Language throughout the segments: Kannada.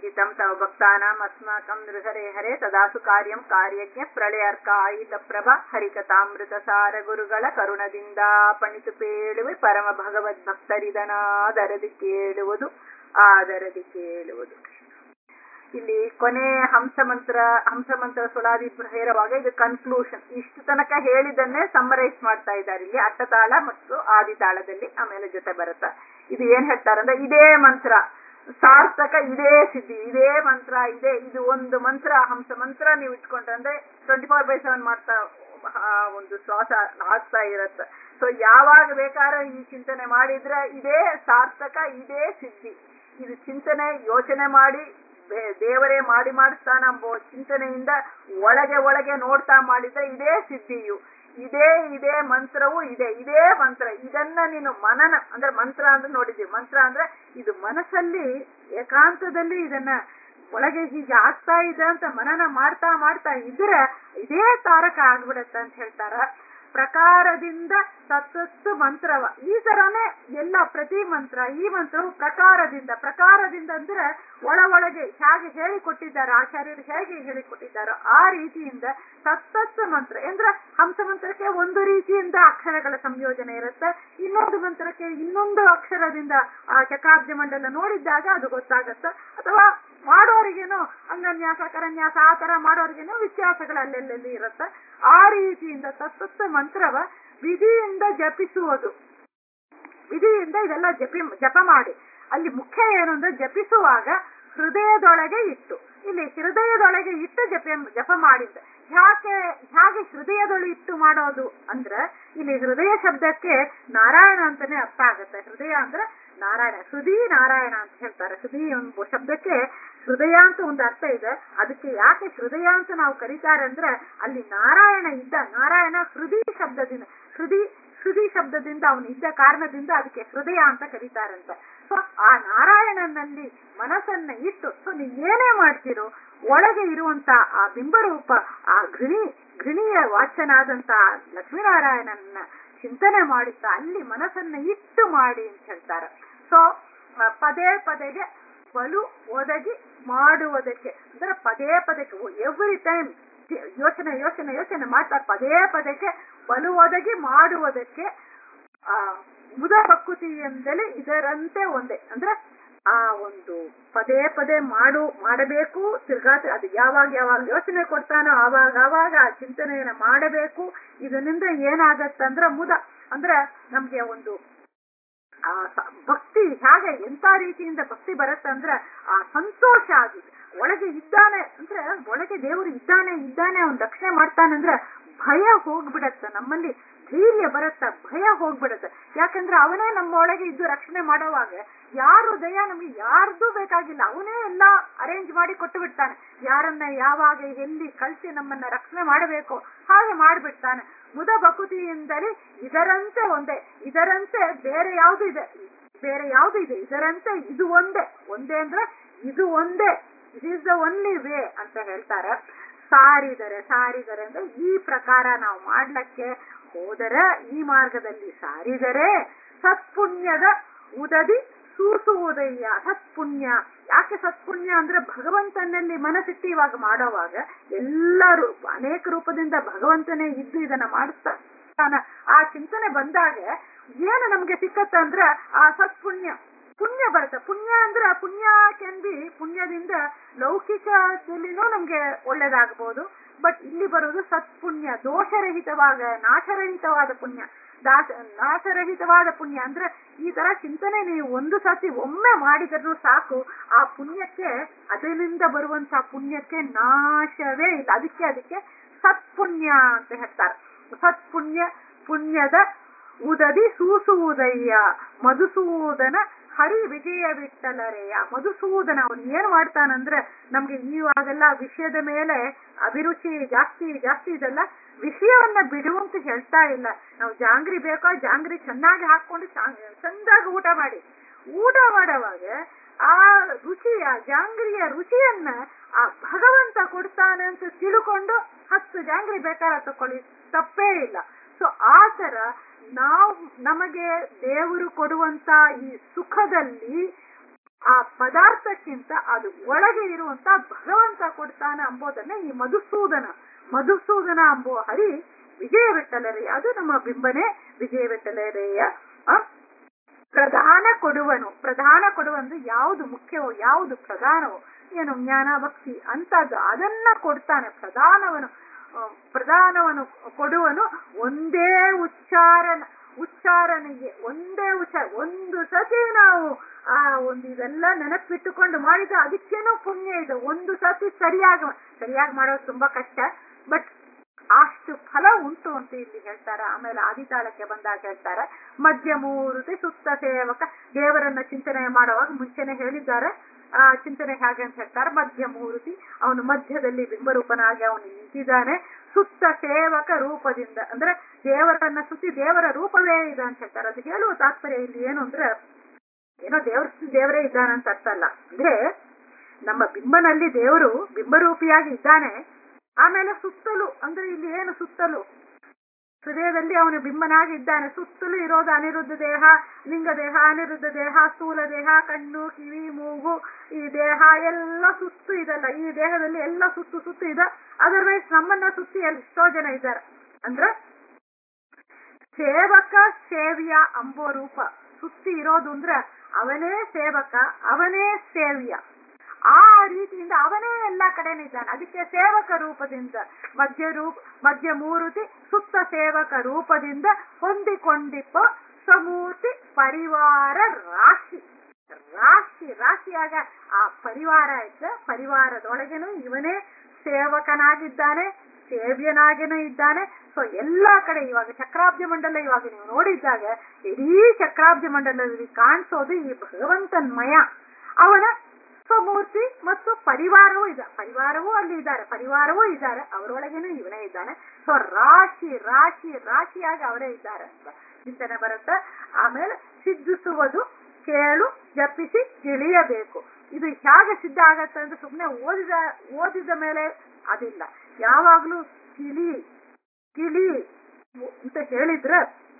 ಸಂಚಿತಂ ತವ ಭಕ್ತಾನಾಂ ಅಸ್ಮಾಕಂ ನೃಹರೆ ಹರೆ ತದಾಸು ಕಾರ್ಯಂ ಕಾರ್ಯಜ್ಞ ಪ್ರಳಯಾರ್ಕ ಆಯಿತ ಪ್ರಭ ಹರಿಕಥಾಮೃತ ಸಾರ ಗುರುಗಳ ಕರುಣದಿಂದ ಪಣಿತು ಪೇಳುವೆ ಪರಮ ಭಗವದ್ ಭಕ್ತರಿದನಾದರದಿ ಕೇಳುವುದು ಆದರದಿ ಕೇಳುವುದು ಇಲ್ಲಿ ಕೊನೆ ಹಂಸ ಮಂತ್ರ ಹಂಸ ಮಂತ್ರ ಸುಳಾದಿ ಹೇರುವಾಗ ಇದು ಕನ್ಕ್ಲೂಷನ್ ಇಷ್ಟು ತನಕ ಹೇಳಿದ್ದನ್ನೇ ಸಮ್ಮರೈಸ್ ಮಾಡ್ತಾ ಇದ್ದಾರೆ ಇಲ್ಲಿ ಅಟ್ಟತಾಳ ಮತ್ತು ಆದಿತಾಳದಲ್ಲಿ ಆಮೇಲೆ ಜೊತೆ ಬರುತ್ತೆ ಇದು ಏನ್ ಹೇಳ್ತಾರಂದ್ರೆ ಇದೇ ಮಂತ್ರ ಸಾರ್ಥಕ ಇದೇ ಸಿದ್ಧಿ ಇದೇ ಮಂತ್ರ ಇದೆ ಇದು ಒಂದು ಮಂತ್ರ ಹಂಸ ಮಂತ್ರ ನೀವು ಇಟ್ಕೊಂಡ್ರೆ ಅಂದ್ರೆ ಟ್ವೆಂಟಿ ಫೋರ್ ಬೈ ಸೆವೆನ್ ಮಾಡ್ತಾ ಆ ಒಂದು ಶ್ವಾಸ ಆಗ್ತಾ ಇರತ್ತೆ ಸೊ ಯಾವಾಗ ಬೇಕಾದ್ರೆ ಈ ಚಿಂತನೆ ಮಾಡಿದ್ರೆ ಇದೇ ಸಾರ್ಥಕ ಇದೇ ಸಿದ್ಧಿ ಇದು ಚಿಂತನೆ ಯೋಚನೆ ಮಾಡಿ ದೇವರೇ ಮಾಡಿ ಮಾಡಿಸ್ತಾನ ಎಂಬ ಚಿಂತನೆಯಿಂದ ಒಳಗೆ ಒಳಗೆ ನೋಡ್ತಾ ಮಾಡಿದ್ರೆ ಇದೇ ಸಿದ್ಧಿಯು ಇದೇ ಇದೇ ಮಂತ್ರವು ಇದೆ ಇದೇ ಮಂತ್ರ ಇದನ್ನ ನೀನು ಮನನ ಅಂದ್ರೆ ಮಂತ್ರ ಅಂದ್ರೆ ನೋಡಿದೀವಿ ಮಂತ್ರ ಅಂದ್ರೆ ಇದು ಮನಸ್ಸಲ್ಲಿ ಏಕಾಂತದಲ್ಲಿ ಇದನ್ನ ಒಳಗೆ ಹೀಗೆ ಆಗ್ತಾ ಇದೆ ಅಂತ ಮನನ ಮಾಡ್ತಾ ಮಾಡ್ತಾ ಇದ್ರೆ ಇದೇ ತಾರಕ ಆಗ್ಬಿಡತ್ತೆ ಅಂತ ಹೇಳ್ತಾರ ಪ್ರಕಾರದಿಂದ ತತ್ತತ್ತು ಮಂತ್ರವ ಈ ತರಾನೇ ಎಲ್ಲ ಪ್ರತಿ ಮಂತ್ರ ಈ ಮಂತ್ರವು ಪ್ರಕಾರದಿಂದ ಪ್ರಕಾರದಿಂದ ಅಂದ್ರೆ ಒಳ ಒಳಗೆ ಹೇಗೆ ಹೇಳಿಕೊಟ್ಟಿದ್ದಾರೆ ಆಚಾರ್ಯರು ಹೇಗೆ ಹೇಳಿಕೊಟ್ಟಿದ್ದಾರೋ ಆ ರೀತಿಯಿಂದ ತತ್ತತ್ತು ಮಂತ್ರ ಅಂದ್ರೆ ಹಂಸ ಮಂತ್ರಕ್ಕೆ ಒಂದು ರೀತಿಯಿಂದ ಅಕ್ಷರಗಳ ಸಂಯೋಜನೆ ಇರುತ್ತೆ ಇನ್ನೊಂದು ಮಂತ್ರಕ್ಕೆ ಇನ್ನೊಂದು ಅಕ್ಷರದಿಂದ ಆ ಚಕ್ರಾಬ್ಜ ಮಂಡಲ ನೋಡಿದ್ದಾಗ ಅದು ಗೊತ್ತಾಗತ್ತೆ ಅಥವಾ ಮಾಡೋರಿಗೇನು ಅಂಗನ್ಯಾಸ ಕರನ್ಯಾಸ ಆ ತರ ಮಾಡೋರಿಗೇನು ವ್ಯತ್ಯಾಸಗಳು ಅಲ್ಲೆಲ್ಲಿ ಇರುತ್ತೆ ಆ ರೀತಿಯಿಂದ ತತ್ವ ಮಂತ್ರವ ವಿಧಿಯಿಂದ ಜಪಿಸುವುದು ವಿಧಿಯಿಂದ ಇದೆಲ್ಲ ಜಪಿ ಜಪ ಮಾಡಿ ಅಲ್ಲಿ ಮುಖ್ಯ ಏನು ಅಂದ್ರೆ ಜಪಿಸುವಾಗ ಹೃದಯದೊಳಗೆ ಇಟ್ಟು ಇಲ್ಲಿ ಹೃದಯದೊಳಗೆ ಇಟ್ಟು ಜಪ ಜಪ ಮಾಡಿದ್ದ ಯಾಕೆ ಹೇಗೆ ಹೃದಯದೊಳಗೆ ಇಟ್ಟು ಮಾಡೋದು ಅಂದ್ರೆ ಇಲ್ಲಿ ಹೃದಯ ಶಬ್ದಕ್ಕೆ ನಾರಾಯಣ ಅಂತಾನೆ ಅರ್ಥ ಆಗುತ್ತೆ ಹೃದಯ ಅಂದ್ರೆ ನಾರಾಯಣ ಹೃದಯ ನಾರಾಯಣ ಅಂತ ಹೇಳ್ತಾರೆ ಹೃದಯ ಎಂಬ ಶಬ್ದಕ್ಕೆ ಹೃದಯ ಅಂತ ಒಂದು ಅರ್ಥ ಇದೆ ಅದಕ್ಕೆ ಯಾಕೆ ಹೃದಯ ಅಂತ ನಾವು ಕರೀತಾರೆ ಅಂದ್ರೆ ಅಲ್ಲಿ ನಾರಾಯಣ ಇದ್ದ ನಾರಾಯಣ ಹೃದಯ ಶಬ್ದದಿಂದ ಹೃದಯ ಹೃದಯ ಶಬ್ದದಿಂದ ಅವನು ಇದ್ದ ಕಾರಣದಿಂದ ಅದಕ್ಕೆ ಹೃದಯ ಅಂತ ಕರೀತಾರಂತೆ ಸೊ ಆ ನಾರಾಯಣನಲ್ಲಿ ಮನಸ್ಸನ್ನ ಇಟ್ಟು ಸೊ ನೀವು ಏನೇ ಮಾಡ್ತೀರೋ ಒಳಗೆ ಇರುವಂತ ಆ ಬಿಂಬರೂಪ ಆ ಗೃಣಿ ಗೃಣಿಯ ವಾಚನಾದಂತ ಲಕ್ಷ್ಮೀನಾರಾಯಣನ ಚಿಂತನೆ ಮಾಡುತ್ತಾ ಅಲ್ಲಿ ಮನಸ್ಸನ್ನ ಇಟ್ಟು ಮಾಡಿ ಅಂತ ಹೇಳ್ತಾರೆ ಸೊ ಪದೇ ಪದೇಗೆ ಬಲು ಒದಗಿ ಮಾಡುವುದಕ್ಕೆ ಅಂದ್ರೆ ಪದೇ ಪದಕ್ಕೆ ಎವ್ರಿ ಟೈಮ್ ಯೋಚನೆ ಯೋಚನೆ ಯೋಚನೆ ಮಾಡ್ತಾರೆ ಪದೇ ಪದಕ್ಕೆ ಬಲು ಒದಗಿ ಮಾಡುವುದಕ್ಕೆ ಆ ಮುದ ಪ್ರಕೃತಿಯಿಂದಲೇ ಇದರಂತೆ ಒಂದೇ ಅಂದ್ರೆ ಆ ಒಂದು ಪದೇ ಪದೇ ಮಾಡು ಮಾಡಬೇಕು ತಿರ್ಗಾ ಅದು ಯಾವಾಗ ಯಾವಾಗ ಯೋಚನೆ ಕೊಡ್ತಾನೋ ಆವಾಗ ಆವಾಗ ಆ ಚಿಂತನೆಯನ್ನ ಮಾಡಬೇಕು ಇದರಿಂದ ಏನಾಗತ್ತಂದ್ರ ಮುದ ಅಂದ್ರೆ ನಮ್ಗೆ ಒಂದು ಆ ಭಕ್ತಿ ಹೇಗೆ ಎಂತ ರೀತಿಯಿಂದ ಭಕ್ತಿ ಬರುತ್ತಂದ್ರೆ ಆ ಸಂತೋಷ ಆಗಿದೆ ಒಳಗೆ ಇದ್ದಾನೆ ಅಂದ್ರೆ ಒಳಗೆ ದೇವರು ಇದ್ದಾನೆ ಇದ್ದಾನೆ ಅವನ್ ರಕ್ಷಣೆ ಮಾಡ್ತಾನಂದ್ರೆ ಭಯ ಹೋಗ್ಬಿಡತ್ತ ನಮ್ಮಲ್ಲಿ ಧೈರ್ಯ ಬರುತ್ತ ಭಯ ಹೋಗ್ಬಿಡತ್ತೆ ಯಾಕಂದ್ರೆ ಅವನೇ ನಮ್ಮ ಒಳಗೆ ಇದ್ದು ರಕ್ಷಣೆ ಮಾಡೋವಾಗ ಯಾರು ದಯ ನಮ್ಗೆ ಯಾರ್ದು ಬೇಕಾಗಿಲ್ಲ ಅವನೇ ಎಲ್ಲಾ ಅರೇಂಜ್ ಮಾಡಿ ಕೊಟ್ಟು ಬಿಡ್ತಾನೆ ಯಾರನ್ನ ಯಾವಾಗ ಎಲ್ಲಿ ಕಳಿಸಿ ನಮ್ಮನ್ನ ರಕ್ಷಣೆ ಮಾಡಬೇಕು ಹಾಗೆ ಮಾಡಿಬಿಡ್ತಾನೆ ಮುದ ಬಕುತಿಯಿಂದಲೇ ಇದರಂತೆ ಒಂದೇ ಇದರಂತೆ ಬೇರೆ ಯಾವ್ದು ಇದೆ ಬೇರೆ ಯಾವ್ದು ಇದೆ ಇದರಂತೆ ಇದು ಒಂದೇ ಒಂದೇ ಅಂದ್ರೆ ಇದು ಒಂದೇ it is the only way ಅಂತ ಹೇಳ್ತಾರೆ ಸಾರಿದರೆ ಸಾರಿದರೆ ಅಂದ್ರೆ ಈ ಪ್ರಕಾರ ನಾವು ಮಾಡ್ಲಕ್ಕೆ ಹೋದರೆ ಈ ಮಾರ್ಗದಲ್ಲಿ ಸಾರಿದರೆ ಸತ್ಪುಣ್ಯದ ಉದದಿ ಸೂಸುವುದಯ್ಯ ಸತ್ಪುಣ್ಯ ಯಾಕೆ ಸತ್ಪುಣ್ಯ ಅಂದ್ರೆ ಭಗವಂತನಲ್ಲಿ ಮನಸ್ಸಿಟ್ಟು ಇವಾಗ ಮಾಡೋವಾಗ ಎಲ್ಲ ರೂಪ ಅನೇಕ ರೂಪದಿಂದ ಭಗವಂತನೇ ಇದ್ದು ಇದನ್ನ ಮಾಡಿಸ್ತಾನ ಆ ಚಿಂತನೆ ಬಂದಾಗ ಏನು ನಮ್ಗೆ ಸಿಕ್ಕತ್ತ ಅಂದ್ರ ಆ ಸತ್ಪುಣ್ಯ ಪುಣ್ಯ ಬರುತ್ತೆ ಪುಣ್ಯ ಅಂದ್ರೆ ಪುಣ್ಯ ಕ್ಯಾನ್ ಬಿ ಪುಣ್ಯದಿಂದ ಲೌಕಿಕದಲ್ಲಿನೂ ನಮ್ಗೆ ಒಳ್ಳೇದಾಗಬಹುದು ಬಟ್ ಇಲ್ಲಿ ಬರೋದು ಸತ್ಪುಣ್ಯ ದೋಷರಹಿತವಾದ ನಾಶರಹಿತವಾದ ಪುಣ್ಯ ದಾಸ ನಾಶರಹಿತವಾದ ಪುಣ್ಯ ಅಂದ್ರೆ ಈ ತರ ಚಿಂತನೆ ನೀವು ಒಂದು ಸತಿ ಒಮ್ಮೆ ಮಾಡಿದರೂ ಸಾಕು ಆ ಪುಣ್ಯಕ್ಕೆ ಅದರಿಂದ ಬರುವಂತ ಪುಣ್ಯಕ್ಕೆ ನಾಶವೇ ಇಲ್ಲ ಅದಕ್ಕೆ ಅದಕ್ಕೆ ಸತ್ಪುಣ್ಯ ಅಂತ ಹೇಳ್ತಾರೆ ಸತ್ಪುಣ್ಯ ಪುಣ್ಯದ ಉದದಿ ಸೂಸುವುದಯ್ಯ ಮಧುಸೂದನ ಹರಿ ವಿಜಯ ಬಿಟ್ಟಲರೆಯ ಮಧುಸೂದನ ಅವನು ಏನ್ ಮಾಡ್ತಾನಂದ್ರೆ ನಮ್ಗೆ ಇವಾಗೆಲ್ಲ ವಿಷಯದ ಮೇಲೆ ಅಭಿರುಚಿ ಜಾಸ್ತಿ ಜಾಸ್ತಿ ಇದೆಲ್ಲ ವಿಷಯವನ್ನ ಬಿಡುವಂತ ಹೇಳ್ತಾ ಇಲ್ಲ ನಾವು ಜಾಂಗ್ರಿ ಬೇಕೋ ಜಾಂಗ್ರಿ ಚೆನ್ನಾಗಿ ಹಾಕೊಂಡು ಚಂದಾಗಿ ಊಟ ಮಾಡಿ ಊಟ ಮಾಡೋವಾಗ ಆ ರುಚಿಯ ಜಾಂಗ್ರಿಯ ರುಚಿಯನ್ನ ಆ ಭಗವಂತ ಕೊಡ್ತಾನೆ ಅಂತ ತಿಳ್ಕೊಂಡು ಹತ್ತು ಜಾಂಗ್ರಿ ಬೇಕಾದ ತಕೊಳ್ಳಿ ತಪ್ಪೇ ಇಲ್ಲ ಸೊ ಆ ತರ ನಾವು ನಮಗೆ ದೇವರು ಕೊಡುವಂತ ಈ ಸುಖದಲ್ಲಿ ಆ ಪದಾರ್ಥಕ್ಕಿಂತ ಅದು ಒಳಗೆ ಇರುವಂತ ಭಗವಂತ ಕೊಡ್ತಾನ ಅಂಬೋದನ್ನ ಈ ಮಧುಸೂದನ ಮಧುಸೂದನ ಅಂಬುವ ಹರಿ ವಿಜಯ ವಿಠಲರೆಯ ಅದು ನಮ್ಮ ಬಿಂಬನೆ ವಿಜಯ ವಿಠಲರೆಯ ಆ, ಪ್ರಧಾನ ಕೊಡುವನು ಪ್ರಧಾನ ಕೊಡುವಂದ್ರೆ ಯಾವುದು ಮುಖ್ಯವೋ ಯಾವುದು ಪ್ರಧಾನವೋ ಏನು ಜ್ಞಾನ ಭಕ್ತಿ ಅಂತದ್ದು ಅದನ್ನ ಕೊಡ್ತಾನೆ ಪ್ರಧಾನವನು ಆ, ಪ್ರಧಾನವನು ಕೊಡುವನು ಒಂದೇ ಉಚ್ಚಾರಣ ಉಚ್ಚಾರಣೆಗೆ ಒಂದೇ ಉಚ್ಚಾರ ಒಂದು ಸತಿ ನಾವು ಆ ಒಂದು ಇದೆಲ್ಲ ನೆನಪಿಟ್ಟುಕೊಂಡು ಮಾಡಿದ್ರೆ ಅದಕ್ಕೇನೋ ಪುಣ್ಯ ಇದೆ ಒಂದು ಸತಿ ಸರಿಯಾಗಿ ಸರಿಯಾಗಿ ಮಾಡೋದು ತುಂಬಾ ಕಷ್ಟ ಬಟ್ ಅಷ್ಟು ಫಲ ಉಂಟು ಅಂತ ಇಲ್ಲಿ ಹೇಳ್ತಾರೆ ಆಮೇಲೆ ಆದಿತಾಳಕ್ಕೆ ಬಂದಾಗ ಹೇಳ್ತಾರೆ ಮಧ್ಯ ಮೂರುತಿ ಸುತ್ತ ಸೇವಕ ದೇವರನ್ನ ಚಿಂತನೆ ಮಾಡುವಾಗ ಮುಂಚೆನೆ ಹೇಳಿದ್ದಾರೆ ಆ ಚಿಂತನೆ ಹೇಗೆ ಅಂತ ಹೇಳ್ತಾರೆ ಮಧ್ಯ ಮೂರುತಿ ಅವನು ಮಧ್ಯದಲ್ಲಿ ಬಿಂಬರೂಪನಾಗಿ ಅವನು ನಿಂತಿದ್ದಾನೆ ಸುತ್ತ ಸೇವಕ ರೂಪದಿಂದ ಅಂದ್ರೆ ದೇವರನ್ನ ಸುತ್ತಿ ದೇವರ ರೂಪವೇ ಇದೆ ಅಂತ ಹೇಳ್ತಾರೆ ಅದು ಹೇಳುವ ತಾತ್ಪರ್ಯ ಇಲ್ಲಿ ಏನು ಅಂದ್ರೆ ಏನೋ ದೇವ್ರ ದೇವರೇ ಇದ್ದಾನೆ ಅಂತ ಅರ್ಥ ಅಲ್ಲ ಅಂದ್ರೆ ನಮ್ಮ ಬಿಂಬನಲ್ಲಿ ದೇವರು ಬಿಂಬರೂಪಿಯಾಗಿ ಇದ್ದಾನೆ ಆಮೇಲೆ ಸುತ್ತಲೂ ಅಂದ್ರೆ ಇಲ್ಲಿ ಏನು ಸುತ್ತಲೂ ಹೃದಯದಲ್ಲಿ ಅವನು ಬಿಂಬನಾಗಿ ಇದ್ದಾನೆ ಸುತ್ತಲೂ ಇರೋದು ಅನಿರುದ್ಧ ದೇಹ ಲಿಂಗ ದೇಹ ಅನಿರುದ್ಧ ದೇಹ ಸ್ಥೂಲ ದೇಹ ಕಣ್ಣು ಕಿವಿ ಮೂಗು ಈ ದೇಹ ಎಲ್ಲ ಸುತ್ತು ಇದಲ್ಲ ಈ ದೇಹದಲ್ಲಿ ಎಲ್ಲ ಸುತ್ತು ಸುತ್ತು ಇದೆ ಅದರ್ವೈಸ್ ನಮ್ಮನ್ನ ಸುತ್ತಿ ಎಷ್ಟೋ ಜನ ಇದ್ದಾರೆ ಅಂದ್ರೆ ಸೇವಕ ಸೇವ್ಯ ಅಂಬೋ ರೂಪ ಸುತ್ತಿ ಇರೋದು ಅಂದ್ರೆ ಅವನೇ ಸೇವಕ ಅವನೇ ಸೇವ್ಯ ಆ ರೀತಿಯಿಂದ ಅವನೇ ಎಲ್ಲಾ ಕಡೆನೂ ಇದ್ದಾನೆ ಅದಕ್ಕೆ ಸೇವಕ ರೂಪದಿಂದ ಮಧ್ಯ ರೂಪ ಮಧ್ಯ ಮೂರುತಿ ಸುತ್ತ ಸೇವಕ ರೂಪದಿಂದ ಹೊಂದಿಕೊಂಡಿಪ್ಪ ಸಮೂರ್ತಿ ಪರಿವಾರ ರಾಶಿ ರಾಶಿ ರಾಶಿಯಾಗ ಆ ಪರಿವಾರ ಇದ್ದ ಪರಿವಾರದೊಳಗೇನು ಇವನೇ ಸೇವಕನಾಗಿದ್ದಾನೆ ಸೇವ್ಯನಾಗೇನೂ ಇದ್ದಾನೆ ಸೊ ಎಲ್ಲಾ ಕಡೆ ಇವಾಗ ಚಕ್ರಾಬ್ಜ ಮಂಡಲ ಇವಾಗ ನೀವು ನೋಡಿದ್ದಾಗ ಇಡೀ ಚಕ್ರಾಬ್ಜ ಮಂಡಲದಲ್ಲಿ ಕಾಣಿಸೋದು ಈ ಭಗವಂತನ್ಮಯ ಅವನ ಸ್ವಮೂರ್ತಿ ಮತ್ತು ಪರಿವಾರವೂ ಇದೆ ಪರಿವಾರವೂ ಅಲ್ಲಿ ಇದ್ದಾರೆ ಪರಿವಾರವೂ ಇದ್ದಾರೆ ಅವರೊಳಗೇನು ಇವನೇ ಇದ್ದಾನೆ ಸೊ ರಾಶಿ ರಾಶಿ ರಾಶಿಯಾಗಿ ಅವರೇ ಇದ್ದಾರೆ ಅಂತ ಚಿಂತನೆ ಬರುತ್ತೆ ಆಮೇಲೆ ಸಿದ್ಧಿಸುವುದು ಕೇಳು ಜಪಿಸಿ ತಿಳಿಯಬೇಕು ಇದು ಹೇಗೆ ಸಿದ್ಧ ಆಗತ್ತೆ ಅಂದ್ರೆ ಸುಮ್ಮನೆ ಓದಿದ ಓದಿದ ಮೇಲೆ ಅದಿಲ್ಲ ಯಾವಾಗ್ಲೂ ತಿಳಿ ತಿಳಿ ಅಂತ ಹೇಳಿದ್ರೆ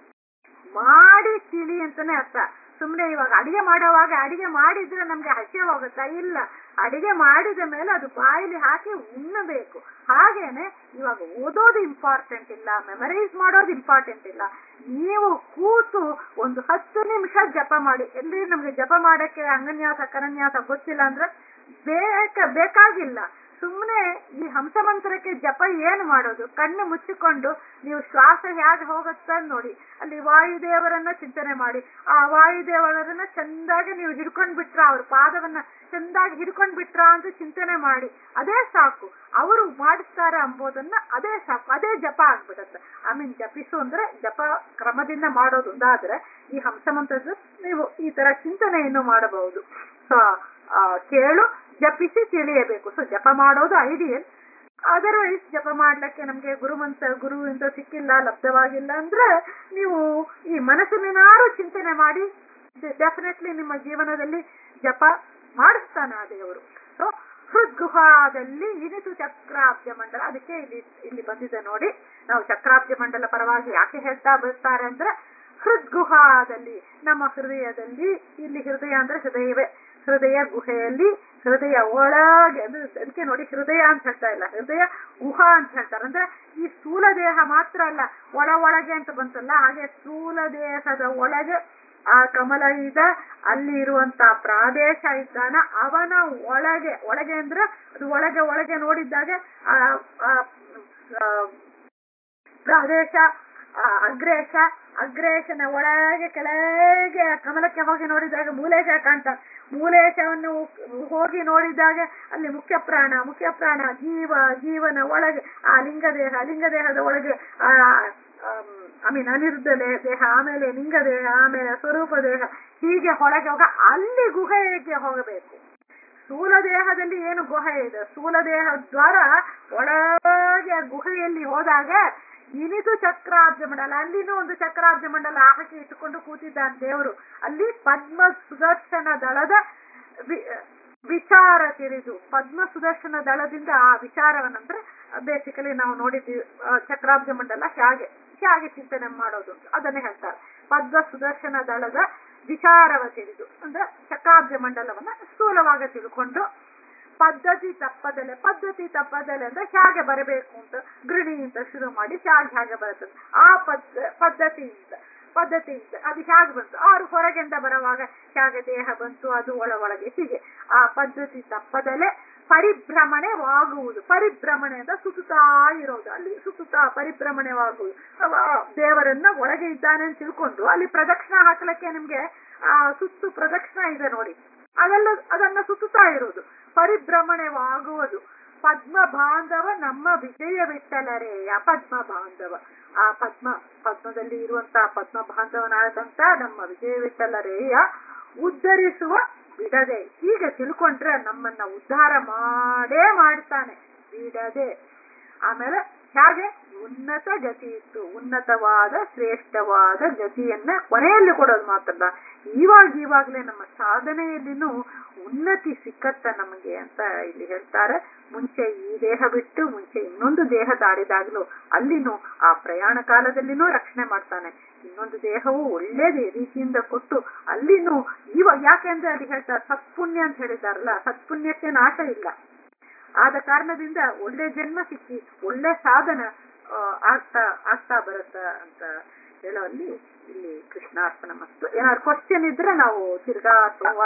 ಮಾಡಿ ತಿಳಿ ಅಂತಾನೆ ಅರ್ಥ ಸುಮ್ನೆ ಇವಾಗ ಅಡಿಗೆ ಮಾಡೋವಾಗ ಅಡಿಗೆ ಮಾಡಿದ್ರೆ ನಮ್ಗೆ ಹಸಿ ಹೋಗುತ್ತಾ ಇಲ್ಲ ಅಡಿಗೆ ಮಾಡಿದ ಮೇಲೆ ಅದು ಬಾಯಿಲಿ ಹಾಕಿ ಉಣ್ಣಬೇಕು ಹಾಗೇನೆ ಇವಾಗ ಓದೋದು ಇಂಪಾರ್ಟೆಂಟ್ ಇಲ್ಲ ಮೆಮರೈಸ್ ಮಾಡೋದು ಇಂಪಾರ್ಟೆಂಟ್ ಇಲ್ಲ ನೀವು ಕೂತು ಒಂದು ಹತ್ತು ನಿಮಿಷ ಜಪ ಮಾಡಿ ಎಲ್ಲಿ ನಮ್ಗೆ ಜಪ ಮಾಡಕ್ಕೆ ಅಂಗನ್ಯಾಸ ಕರನ್ಯಾಸ ಗೊತ್ತಿಲ್ಲ ಅಂದ್ರೆ ಬೇಕ ಬೇಕಾಗಿಲ್ಲ ಸುಮ್ಮನೆ ಈ ಹಂಸ ಮಂತ್ರಕ್ಕೆ ಜಪ ಏನು ಮಾಡೋದು ಕಣ್ಣು ಮುಚ್ಚಿಕೊಂಡು ನೀವು ಶ್ವಾಸ ಹೇಗೆ ಹೋಗುತ್ತ ನೋಡಿ ಅಲ್ಲಿ ವಾಯುದೇವರನ್ನ ಚಿಂತನೆ ಮಾಡಿ ಆ ವಾಯುದೇವರನ್ನ ಚಂದಾಗಿ ನೀವು ಹಿಡ್ಕೊಂಡ್ ಬಿಟ್ರ ಅವ್ರ ಪಾದವನ್ನ ಚಂದಾಗಿ ಹಿಡ್ಕೊಂಡ್ ಬಿಟ್ರ ಅಂತ ಚಿಂತನೆ ಮಾಡಿ ಅದೇ ಸಾಕು ಅವರು ಮಾಡಿಸ್ತಾರ ಅಂಬೋದನ್ನ ಅದೇ ಸಾಕು ಅದೇ ಜಪ ಆಗ್ಬಿಡತ್ತೆ ಐ ಮೀನ್ ಜಪಿಸು ಅಂದ್ರೆ ಜಪ ಕ್ರಮದಿಂದ ಮಾಡೋದು ಒಂದಾದ್ರೆ ಈ ಹಂಸ ಮಂತ್ರದ ನೀವು ಈ ತರ ಚಿಂತನೆಯನ್ನು ಮಾಡಬಹುದು ಸೊ ಕೇಳು ಜಪಿಸಿ ತಿಳಿಯಬೇಕು ಸೊ ಜಪ ಮಾಡೋದು ಐಡಿಯಲ್ ಅದರ್ವೈಸ್ ಜಪ ಮಾಡ್ಲಿಕ್ಕೆ ನಮ್ಗೆ ಗುರುಮಂತ್ರ ಗುರು ಅಂತ ಸಿಕ್ಕಿಲ್ಲ ಲಬ್ಧವಾಗಿಲ್ಲ ಅಂದ್ರೆ ನೀವು ಈ ಮನಸ್ಸಿನಾರು ಚಿಂತನೆ ಮಾಡಿ ಡೆಫಿನೆಟ್ಲಿ ನಿಮ್ಮ ಜೀವನದಲ್ಲಿ ಜಪ ಮಾಡಿಸ್ತಾನ ಆ ದೇವರು ಸೊ ಹೃದ್ಗುಹಾದಲ್ಲಿ ಇನಿತು ಚಕ್ರಾಬ್ಜ ಮಂಡಲ ಅದಕ್ಕೆ ಇಲ್ಲಿ ಇಲ್ಲಿ ಬಂದಿದೆ ನೋಡಿ ನಾವು ಚಕ್ರಾಬ್ಜ ಮಂಡಲ ಪರವಾಗಿ ಯಾಕೆ ಹೇಳ್ತಾ ಬರ್ತಾರೆ ಅಂದ್ರೆ ಹೃದ್ಗುಹಾದಲ್ಲಿ ನಮ್ಮ ಹೃದಯದಲ್ಲಿ ಇಲ್ಲಿ ಹೃದಯ ಅಂದ್ರೆ ಹೃದಯವೇ ಹೃದಯ ಗುಹೆಯಲ್ಲಿ ಹೃದಯ ಒಳಗೆ ಅದು ಅದಕ್ಕೆ ನೋಡಿ ಹೃದಯ ಅಂತ ಹೇಳ್ತಾ ಇಲ್ಲ ಹೃದಯ ಗುಹಾ ಅಂತ ಹೇಳ್ತಾರೆ ಅಂದ್ರೆ ಈ ಸ್ಥೂಲ ದೇಹ ಮಾತ್ರ ಅಲ್ಲ ಒಳ ಒಳಗೆ ಅಂತ ಬಂತಲ್ಲ ಹಾಗೆ ಸ್ಥೂಲ ದೇಹದ ಒಳಗೆ ಆ ಕಮಲ ಇದ ಅಲ್ಲಿ ಇರುವಂತ ಪ್ರಾದೇಶ ಇದ್ದಾನ ಅವನ ಒಳಗೆ ಒಳಗೆ ಅಂದ್ರೆ ಅದು ಒಳಗೆ ಒಳಗೆ ನೋಡಿದ್ದಾಗ ಆ ಪ್ರಾದೇಶ ಅಗ್ರೇಶ ಅಗ್ರೇಶನ ಒಳಗೆ ಕೆಳಗೆ ಕಮಲಕ್ಕೆ ಹೋಗಿ ನೋಡಿದಾಗ ಮೂಲೇಶ ಕಾಣ್ತ ಮೂಲೇಶವನ್ನು ಹೋಗಿ ನೋಡಿದಾಗ ಅಲ್ಲಿ ಮುಖ್ಯ ಪ್ರಾಣ ಮುಖ್ಯ ಪ್ರಾಣ ಜೀವ ಜೀವನ ಒಳಗೆ ಆ ಲಿಂಗದೇಹ ಲಿಂಗದೇಹದ ಒಳಗೆ ಆ ಐ ಮೀನ್ ಅನಿರುದ್ಧ ದೇಹ ಆಮೇಲೆ ಲಿಂಗದೇಹ ಆಮೇಲೆ ಸ್ವರೂಪ ದೇಹ ಹೀಗೆ ಹೊಳಗೆ ಹೋಗ ಅಲ್ಲಿ ಗುಹೆಗೆ ಹೋಗಬೇಕು ಸ್ಥೂಲ ದೇಹದಲ್ಲಿ ಏನು ಗುಹೆ ಇದೆ ಸ್ಥೂಲ ದೇಹ ದ್ವಾರ ಒಳಗೆ ಗುಹೆಯಲ್ಲಿ ಹೋದಾಗ ಇನಿದು ಚಕ್ರಾಬ್ಜ ಮಂಡಲ ಅಲ್ಲಿನೂ ಒಂದು ಚಕ್ರಾಬ್ಜ ಮಂಡಲ ಹಾಕಿ ಇಟ್ಟುಕೊಂಡು ಕೂತಿದ್ದಾನೆ ದೇವರು ಅಲ್ಲಿ ಪದ್ಮ ಸುದರ್ಶನ ದಳದ ವಿಚಾರ ತಿಳಿದು ಪದ್ಮ ಸುದರ್ಶನ ದಳದಿಂದ ಆ ವಿಚಾರವನ್ನಂದ್ರೆ ಬೇಸಿಕಲಿ ನಾವು ನೋಡಿದ್ದೀವಿ ಚಕ್ರಾಬ್ಜ ಮಂಡಲ ಹೇಗೆ ಹೇಗೆ ಚಿಂತನೆ ಮಾಡೋದು ಅದನ್ನೇ ಹೇಳ್ತಾರೆ ಪದ್ಮ ಸುದರ್ಶನ ದಳದ ವಿಚಾರವ ತಿಳಿದು ಅಂದ್ರೆ ಶಕಾಬ್ಜ ಮಂಡಲವನ್ನ ಸ್ಥೂಲವಾಗಿ ತಿಳ್ಕೊಂಡು ಪದ್ಧತಿ ತಪ್ಪದಲೆ ಪದ್ಧತಿ ತಪ್ಪದಲೆ ಅಂದ್ರೆ ಹೇಗೆ ಬರಬೇಕು ಅಂತ ಗೃಣಿಯಿಂದ ಶುರು ಮಾಡಿ ಹೇಗೆ ಹೇಗೆ ಬರುತ್ತದೆ ಆ ಪದ್ಧ ಪದ್ಧತಿಯಿಂದ ಪದ್ಧತಿಯಿಂದ ಅದು ಹೇಗೆ ಬಂತು ಆರು ಹೊರಗಿಂದ ಬರುವಾಗ ಹೇಗೆ ದೇಹ ಬಂತು ಅದು ಒಳ ಒಳಗೆ ಹೀಗೆ ಆ ಪದ್ಧತಿ ತಪ್ಪದಲೆ ಪರಿಭ್ರಮಣೆವಾಗುವುದು ಪರಿಭ್ರಮಣೆ ಅಂತ ಸುತ್ತುತ್ತಾ ಇರೋದು ಅಲ್ಲಿ ಸುತ್ತುತ್ತಾ ಪರಿಭ್ರಮಣೆವಾಗುವುದು ಅವ ದೇವರನ್ನ ಒಳಗೆ ಇದ್ದಾನೆ ಅಂತ ತಿಳ್ಕೊಂಡು ಅಲ್ಲಿ ಪ್ರದಕ್ಷಿಣ ಹಾಕ್ಲಿಕ್ಕೆ ನಿಮ್ಗೆ ಆ ಸುತ್ತು ಪ್ರದಕ್ಷಿಣ ಇದೆ ನೋಡಿ ಅದೆಲ್ಲ ಅದನ್ನ ಸುತ್ತುತ್ತಾ ಇರೋದು ಪರಿಭ್ರಮಣೆವಾಗುವುದು ಪದ್ಮ ಬಾಂಧವ ನಮ್ಮ ವಿಜಯವಿಟ್ಟಲರೆಯ ಪದ್ಮ ಬಾಂಧವ ಆ ಪದ್ಮ ಪದ್ಮದಲ್ಲಿ ಇರುವಂತಹ ಪದ್ಮ ಬಾಂಧವನಾದಂತ ನಮ್ಮ ವಿಜಯವಿಟ್ಟಲರೆಯ ಉದ್ಧರಿಸುವ ಬಿಡದೆ ಹೀಗೆ ತಿಳ್ಕೊಂಡ್ರೆ ನಮ್ಮನ್ನ ಉದ್ಧಾರ ಮಾಡೇ ಮಾಡ್ತಾನೆ ಬಿಡದೆ ಆಮೇಲೆ ಹಾಗೆ ಉನ್ನತ ಗತಿ ಇತ್ತು ಉನ್ನತವಾದ ಶ್ರೇಷ್ಠವಾದ ಗತಿಯನ್ನ ಕೊನೆಯಲ್ಲಿ ಕೊಡೋದು ಮಾತ್ರಲ್ಲ ಇವಾಗ ಇವಾಗ್ಲೇ ನಮ್ಮ ಸಾಧನೆಯಲ್ಲಿನೂ ಉನ್ನತಿ ಸಿಕ್ಕತ್ತ ನಮಗೆ ಅಂತ ಇಲ್ಲಿ ಹೇಳ್ತಾರೆ ಮುಂಚೆ ಈ ದೇಹ ಬಿಟ್ಟು ಮುಂಚೆ ಇನ್ನೊಂದು ದೇಹ ದಾರಿದಾಗ್ಲೂ ಅಲ್ಲಿನೂ ಆ ಪ್ರಯಾಣ ಕಾಲದಲ್ಲಿನೂ ರಕ್ಷಣೆ ಮಾಡ್ತಾನೆ ಇನ್ನೊಂದು ದೇಹವು ಒಳ್ಳೆ ರೀತಿಯಿಂದ ಕೊಟ್ಟು ಅಲ್ಲಿನೂ ಇವಾಗ ಯಾಕೆಂದ್ರೆ ಅಲ್ಲಿ ಹೇಳ್ತಾರೆ ಸತ್ಪುಣ್ಯ ಅಂತ ಹೇಳಿದಾರಲ್ಲ ಸತ್ಪುಣ್ಯಕ್ಕೆ ನಾಶ ಇಲ್ಲ ಆದ ಕಾರಣದಿಂದ ಒಳ್ಳೆ ಜನ್ಮ ಸಿಕ್ಕಿ ಒಳ್ಳೆ ಸಾಧನ ಆಗ್ತಾ ಆಗ್ತಾ ಬರುತ್ತ ಅಂತ ಹೇಳೋಲ್ಲಿ ಇಲ್ಲಿ ಕೃಷ್ಣಾರ್ಪಣ ಮತ್ತು ಏನಾದ್ರು ಕ್ವಶನ್ ಇದ್ರೆ ನಾವು ತಿರ್ಗಾ